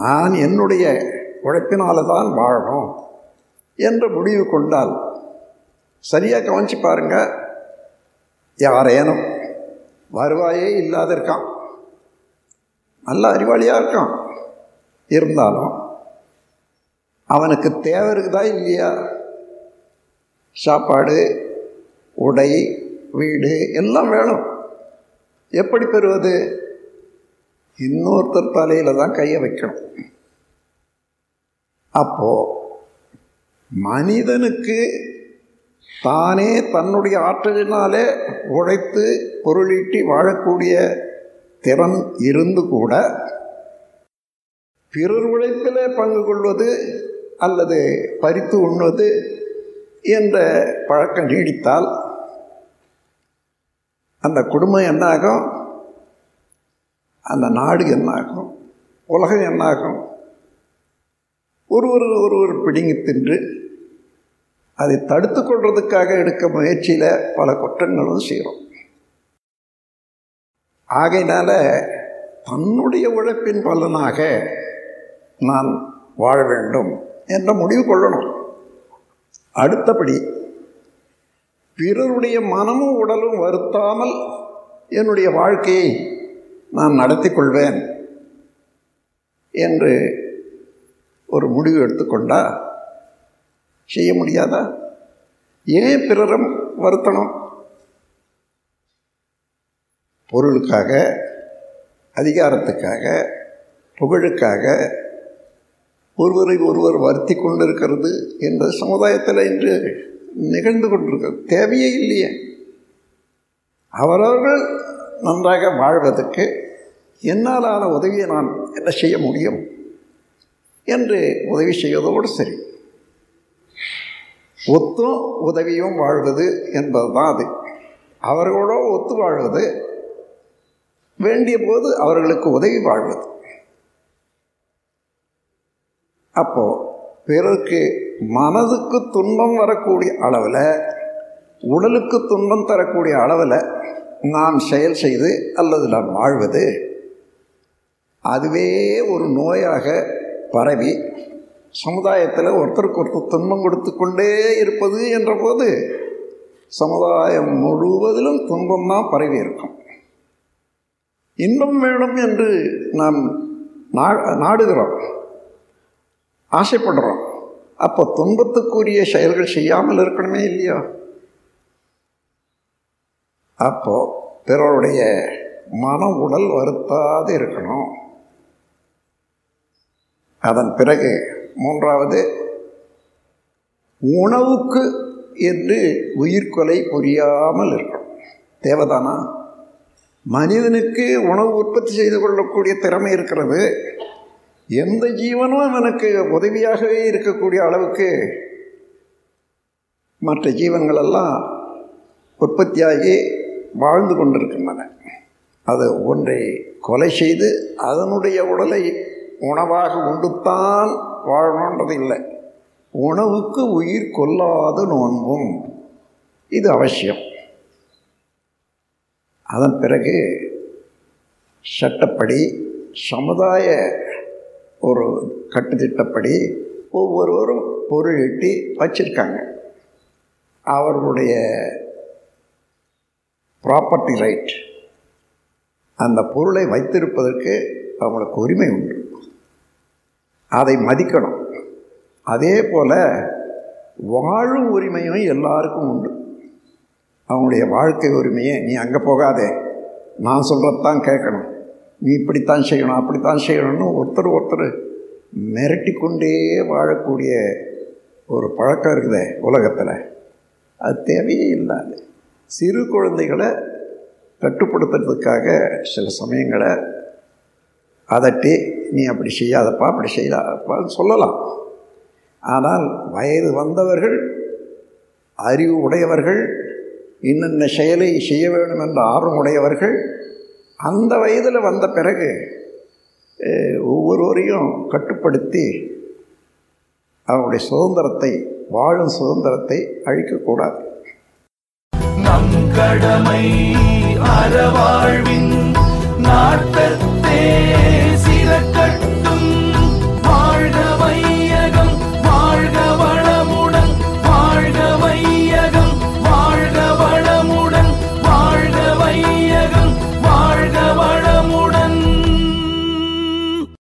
நான் என்னுடைய உழைப்பினால தான் வாழணும் என்ற முடிவு கொண்டால் சரியாக கவனிச்சு பாருங்க யாரேனும் வருவாயே இல்லாத இருக்கான் நல்ல அறிவாளியாக இருக்கான் இருந்தாலும் அவனுக்கு தேவை இருக்குதா இல்லையா சாப்பாடு உடை வீடு எல்லாம் வேணும் எப்படி பெறுவது இன்னொருத்தர் தலையில் தான் கையை வைக்கணும் அப்போ மனிதனுக்கு தானே தன்னுடைய ஆற்றலினாலே உழைத்து பொருளீட்டி வாழக்கூடிய திறன் இருந்து கூட பிறர் உழைப்பிலே பங்கு கொள்வது அல்லது பறித்து உண்ணுவது என்ற பழக்கம் நீடித்தால் அந்த குடும்பம் என்னாகும் அந்த நாடு என்னாகும் உலகம் என்னாகும் ஒருவர் ஒருவர் பிடுங்கி தின்று அதை தடுத்து கொள்வதற்காக எடுக்க முயற்சியில் பல குற்றங்களும் செய்கிறோம் ஆகையினால தன்னுடைய உழைப்பின் பலனாக நான் வாழ வேண்டும் என்ற முடிவு கொள்ளணும் அடுத்தபடி பிறருடைய மனமும் உடலும் வருத்தாமல் என்னுடைய வாழ்க்கையை நான் நடத்தி கொள்வேன் என்று ஒரு முடிவு எடுத்துக்கொண்டா செய்ய முடியாதா ஏன் பிறரும் வருத்தணும் பொருளுக்காக அதிகாரத்துக்காக புகழுக்காக ஒருவரை ஒருவர் வருத்தி கொண்டிருக்கிறது என்ற சமுதாயத்தில் இன்று நிகழ்ந்து கொண்டிருக்கிறது தேவையே இல்லையே அவரவர்கள் நன்றாக வாழ்வதற்கு என்னாலான உதவியை நான் என்ன செய்ய முடியும் என்று உதவி செய்வதோடு சரி ஒத்தும் உதவியும் வாழ்வது என்பதுதான் அது அவர்களோட ஒத்து வாழ்வது வேண்டிய போது அவர்களுக்கு உதவி வாழ்வது அப்போ பிறருக்கு மனதுக்கு துன்பம் வரக்கூடிய அளவில் உடலுக்கு துன்பம் தரக்கூடிய அளவில் நாம் செயல் செய்து அல்லது நாம் வாழ்வது அதுவே ஒரு நோயாக பரவி சமுதாயத்தில் ஒருத்தருக்கு ஒருத்தர் துன்பம் கொடுத்து கொண்டே இருப்பது என்ற போது சமுதாயம் முழுவதிலும் துன்பம் தான் பரவி இருக்கும் இன்பம் வேணும் என்று நாம் நாடுகிறோம் ஆசைப்படுறோம் அப்போ துன்பத்துக்குரிய செயல்கள் செய்யாமல் இருக்கணுமே இல்லையா அப்போ பிறருடைய மன உடல் வருத்தாது இருக்கணும் அதன் பிறகு மூன்றாவது உணவுக்கு என்று உயிர்கொலை புரியாமல் இருக்கணும் தேவைதானா மனிதனுக்கு உணவு உற்பத்தி செய்து கொள்ளக்கூடிய திறமை இருக்கிறது எந்த ஜீவனும் அவனுக்கு உதவியாகவே இருக்கக்கூடிய அளவுக்கு மற்ற ஜீவங்களெல்லாம் உற்பத்தியாகி வாழ்ந்து கொண்டிருக்கின்றன அது ஒன்றை கொலை செய்து அதனுடைய உடலை உணவாக உண்டுத்தான் வாழணுன்றது இல்லை உணவுக்கு உயிர் கொல்லாத நோன்பும் இது அவசியம் அதன் பிறகு சட்டப்படி சமுதாய ஒரு கட்டுத்திட்டப்படி ஒவ்வொருவரும் பொருள் ஈட்டி வச்சிருக்காங்க அவர்களுடைய ப்ராப்பர்ட்டி ரைட் அந்த பொருளை வைத்திருப்பதற்கு அவங்களுக்கு உரிமை உண்டு அதை மதிக்கணும் அதே போல் வாழும் உரிமையும் எல்லாருக்கும் உண்டு அவங்களுடைய வாழ்க்கை உரிமையை நீ அங்கே போகாதே நான் சொல்கிறதான் கேட்கணும் நீ இப்படித்தான் செய்யணும் அப்படித்தான் செய்யணும்னு ஒருத்தர் ஒருத்தர் மிரட்டி கொண்டே வாழக்கூடிய ஒரு பழக்கம் இருக்குதே உலகத்தில் அது தேவையே இல்லாது சிறு குழந்தைகளை கட்டுப்படுத்துறதுக்காக சில சமயங்களை அதட்டி நீ அப்படி செய்யாதப்பா அப்படி செய்யாதப்பான்னு சொல்லலாம் ஆனால் வயது வந்தவர்கள் அறிவு உடையவர்கள் இன்னென்ன செயலை செய்ய வேண்டும் என்ற ஆர்வம் உடையவர்கள் அந்த வயதில் வந்த பிறகு ஒவ்வொருவரையும் கட்டுப்படுத்தி அவருடைய சுதந்திரத்தை வாழும் சுதந்திரத்தை அழிக்கக்கூடாது நம் கடமை அறவாழ்வின்